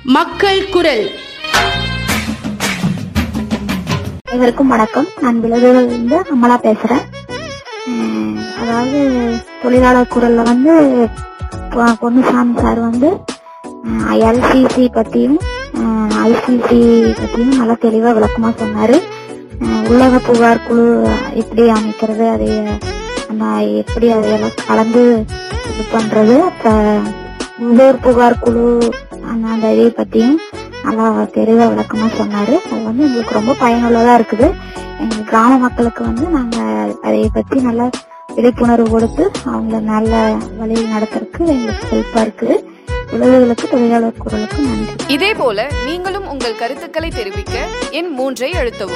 மக்கள் குரல் அனைவருக்கும் வணக்கம் நான் விலகுகள் இருந்து அமலா பேசுறேன் உம், அதாவது தொழிலாளர் குரல்ல வந்து பொ- பொன்னுசாமி சார் வந்து எல்சிசி பத்தியும் ஐசிசி பத்தியும் நல்லா தெளிவா விளக்கமா சொன்னாரு உம், உள்ளக புகார் குழு எப்படி அமைக்கிறது அதை அந்த எப்படி அதையெல்லாம் கலந்து இது பண்றது அப்புறம் உள்ளூர் புகார் குழு அந்த அந்த இதை பத்தியும் நல்லா தெளிவா விளக்கமா சொன்னாரு அது வந்து எங்களுக்கு ரொம்ப பயனுள்ளதா இருக்குது எங்க கிராம மக்களுக்கு வந்து நாங்க அதை பத்தி நல்லா விழிப்புணர்வு கொடுத்து அவங்கள நல்ல வழியில் நடத்துறதுக்கு எங்களுக்கு ஹெல்ப்பா இருக்குது உழவர்களுக்கு தொழிலாளர் குரலுக்கு நன்றி இதே போல நீங்களும் உங்கள் கருத்துக்களை தெரிவிக்க எண் மூன்றை அழுத்தவும்